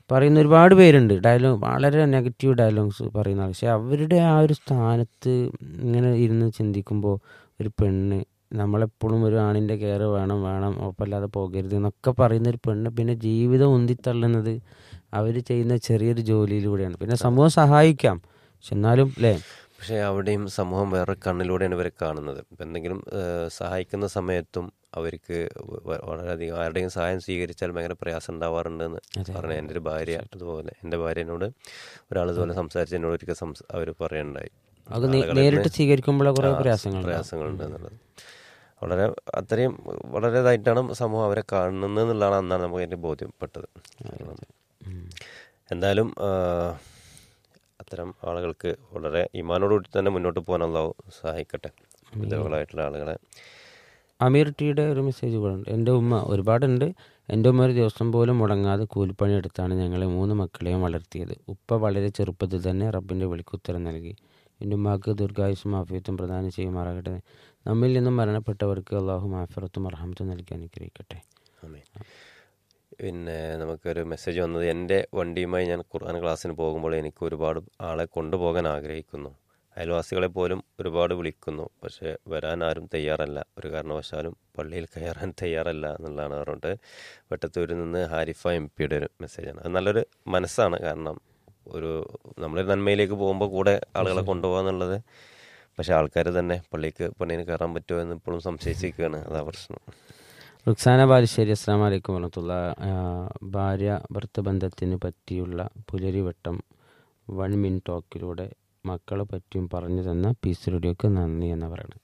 പറയുന്ന ഒരുപാട് പേരുണ്ട് ഡയലോഗ് വളരെ നെഗറ്റീവ് ഡയലോഗ്സ് പറയുന്ന ആൾ പക്ഷെ അവരുടെ ആ ഒരു സ്ഥാനത്ത് ഇങ്ങനെ ഇരുന്ന് ചിന്തിക്കുമ്പോൾ ഒരു പെണ്ണ് നമ്മളെപ്പോഴും ഒരു ആണിൻ്റെ കെയർ വേണം വേണം ഒപ്പമല്ലാതെ പോകരുത് എന്നൊക്കെ പറയുന്ന ഒരു പെണ്ണ് പിന്നെ ജീവിതം ഉന്തിത്തള്ളുന്നത് അവർ ചെയ്യുന്ന ചെറിയൊരു ജോലിയിലൂടെയാണ് പിന്നെ സമൂഹം സഹായിക്കാം പക്ഷെ എന്നാലും അല്ലേ പക്ഷേ അവിടെയും സമൂഹം വേറെ കണ്ണിലൂടെയാണ് ഇവരെ കാണുന്നത് ഇപ്പം എന്തെങ്കിലും ഏഹ്, സഹായിക്കുന്ന സമയത്തും അവർക്ക് വ- വളരെയധികം ആരുടെയും സഹായം സ്വീകരിച്ചാൽ ഭയങ്കര പ്രയാസം ഉണ്ടാവാറുണ്ടെന്ന് പറഞ്ഞു എൻ്റെ ഒരു ഭാര്യ അതുപോലെ എൻ്റെ ഭാര്യനോട് ഒരാൾ ഇതുപോലെ സംസാരിച്ച് എന്നോട് ഒരിക്കൽ സംസ അവർ പറയുണ്ടായി അത് നേ- നേരിട്ട് സ്വീകരിക്കുമ്പോൾ കുറേ പ്രയാസങ്ങൾ പ്രയാസങ്ങളുണ്ട് എന്നുള്ളത് വളരെ അത്രയും വളരെ ഇതായിട്ടാണ് സമൂഹം അവരെ കാണുന്നത് എന്നുള്ളതാണ് അന്നാണ് നമുക്ക് അതിൻ്റെ ബോധ്യപ്പെട്ടത് എന്തായാലും ആ, അത്തരം ആളുകൾക്ക് വളരെ ഇമാനോടുകൂടി തന്നെ മുന്നോട്ട് പോകാൻ അള്ളാഹു സഹായിക്കട്ടെ വിധവകളായിട്ടുള്ള ആളുകളെ അമീർ ടിയുടെ ഒരു മെസ്സേജ് കൂടെ ഉണ്ട് എൻ്റെ ഉമ്മ ഒരുപാടുണ്ട് എൻ്റെ ഉമ്മ ഒരു ദിവസം പോലും മുടങ്ങാതെ കൂലിപ്പണി എടുത്താണ് ഞങ്ങളെ മൂന്ന് മക്കളെയും വളർത്തിയത് ഉപ്പ വളരെ ചെറുപ്പത്തിൽ തന്നെ റബ്ബിൻ്റെ വിളിക്കുത്തരം നൽകി എൻ്റെ ഉമ്മാക്ക് ദീർഘായുസും ആഫിയത്തും പ്രദാനം ചെയ്യുമാറാകട്ടെ നമ്മിൽ നിന്നും മരണപ്പെട്ടവർക്ക് അള്ളാഹു മാഫിറത്തും അർഹമത്തും നൽകി അനുഗ്രഹിക്കട്ടെ ആമീൻ. പിന്നെ നമുക്കൊരു മെസ്സേജ് വന്നത് എൻ്റെ വണ്ടിയുമായി ഞാൻ ഖുർആൻ ക്ലാസ്സിന് പോകുമ്പോൾ എനിക്ക് ഒരുപാട് ആളെ കൊണ്ടുപോകാൻ ആഗ്രഹിക്കുന്നു അയൽവാസികളെ പോലും ഒരുപാട് വിളിക്കുന്നു പക്ഷേ വരാൻ ആരും തയ്യാറല്ല ഒരു കാരണവശാലും പള്ളിയിൽ കയറാൻ തയ്യാറല്ല എന്നുള്ളതാണ് പറഞ്ഞിട്ട് വെട്ടത്തൂരിൽ നിന്ന് ഹാരിഫ എം പിയുടെ ഒരു മെസ്സേജാണ് അത് നല്ലൊരു മനസ്സാണ് കാരണം ഒരു നമ്മളൊരു നന്മയിലേക്ക് പോകുമ്പോൾ കൂടെ ആളുകളെ കൊണ്ടുപോകുക എന്നുള്ളത് പക്ഷേ ആൾക്കാർ തന്നെ പള്ളിക്ക് പള്ളിയിൽ കയറാൻ പറ്റുമോ എന്ന് ഇപ്പോഴും സംശയിച്ചിരിക്കുകയാണ് അതാ പ്രശ്നം റുക്സാന ബാലുശ്ശേരി അസ്സാം വലൈക്കും വറഹത്തുള്ള ഭാര്യ ഭർത്ത ബന്ധത്തിന് പറ്റിയുള്ള പുലരിവട്ടം വൺ മിൻ ടോക്കിലൂടെ മക്കളെ പറ്റിയും പറഞ്ഞു തന്ന പീസ് റേഡിയോക്ക് നന്ദി എന്ന് പറയണം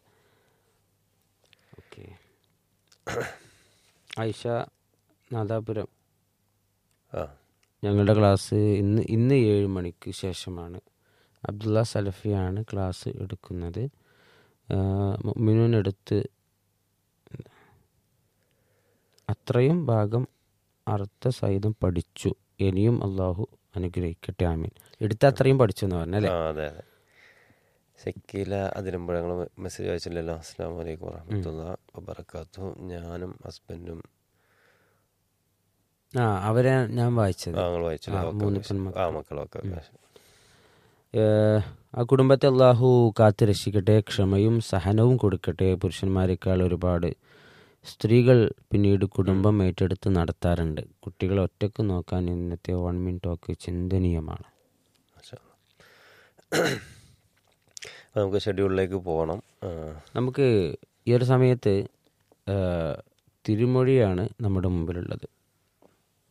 ഓക്കെ ഐഷ നാദാപുരം ആ ഞങ്ങളുടെ ക്ലാസ് ഇന്ന് ഇന്ന് ഏഴ് മണിക്ക് ശേഷമാണ് അബ്ദുള്ള സലഫിയാണ് ക്ലാസ് എടുക്കുന്നത് മിനുവിനെടുത്ത് അത്രയും ഭാഗം അർത്ഥ സഹിതം പഠിച്ചു ഇനിയും അള്ളാഹു അനുഗ്രഹിക്കട്ടെ ആമീൻ എടുത്ത അത്രയും പഠിച്ചു എന്ന് പറഞ്ഞല്ലേ ആ അതെ അതെ ഷക്കീല അതിരമ്പഴങ്ങൾ മെസ്സേജ് അയച്ചില്ലല്ലോ അസ്സാം വലൈക്കും വറഹമത്തുള്ള വബർക്കാത്തു ഞാനും ഹസ്ബൻഡും ആ അവരെ ഞാൻ വായിച്ചത് ആ നിങ്ങൾ വായിച്ചില്ല ആ, ഓക്കെ, മൂന്ന് ഓക്കെ. പെൺമക്കൾ. ആ മക്കളൊക്കെ ഏഹ്, ആ കുടുംബത്തെ അള്ളാഹു കാത്ത് രക്ഷിക്കട്ടെ ക്ഷമയും സഹനവും കൊടുക്കട്ടെ പുരുഷന്മാരെക്കാൾ ഒരുപാട് സ്ത്രീകൾ പിന്നീട് കുടുംബം ഏറ്റെടുത്ത് നടത്താറുണ്ട് കുട്ടികളെ ഒറ്റക്ക് നോക്കാൻ ഇന്നത്തെ വൺ മിൻ ടോക്ക് ചിന്തനീയമാണ് മാഷാ അല്ലാ. അപ്പോൾ നമുക്ക് ഷെഡ്യൂളിലേക്ക് പോകണം ആ, നമുക്ക് ഈ ഒരു സമയത്ത് ഏഹ്, തിരുമൊഴിയാണ് നമ്മുടെ മുമ്പിലുള്ളത്